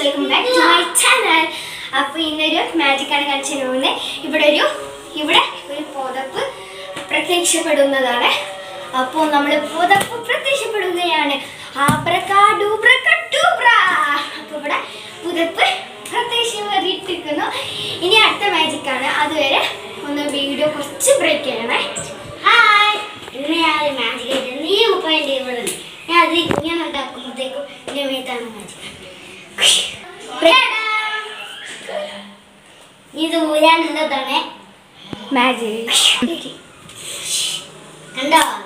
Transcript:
Welcome back to my channel അപ്പോൾ ഇന്നൊരു മാജിക്കാണ് കാണിച്ചു പോകുന്നത് ഇവിടെ ഒരു ഇവിടെ ഒരു പുതപ്പ് പ്രത്യക്ഷപ്പെടുന്നതാണ് അപ്പോൾ നമ്മൾ പുതപ്പ് പ്രത്യക്ഷപ്പെടുകയാണ് ആബ്രകാഡൂബ്രകഡൂബ്ര. അപ്പോൾ ഇവിടെ പുതപ്പ് പ്രത്യക്ഷപ്പെട്ടിരിക്കുന്നു ഇനി അടുത്ത മാജിക്കാണ് അതുവരെ ഒന്ന് വീഡിയോ കുറച്ച് ബ്രേക്ക് ചെയ്യണേ ഹായ് ഇന്ന് ഞാൻ ഒരു മാജിക് ആയിട്ട് നീ മുപ്പതിൻ്റെ ഇവിടെ ഉണ്ട് ഞാൻ അത് ഇങ്ങനെ ഉണ്ടാക്കുമ്പോഴത്തേക്കും എൻ്റെ മേത്താണ് മാജിക് ഇത് ഊരാനുള്ളതാണ് മാജിക് കണ്ടോ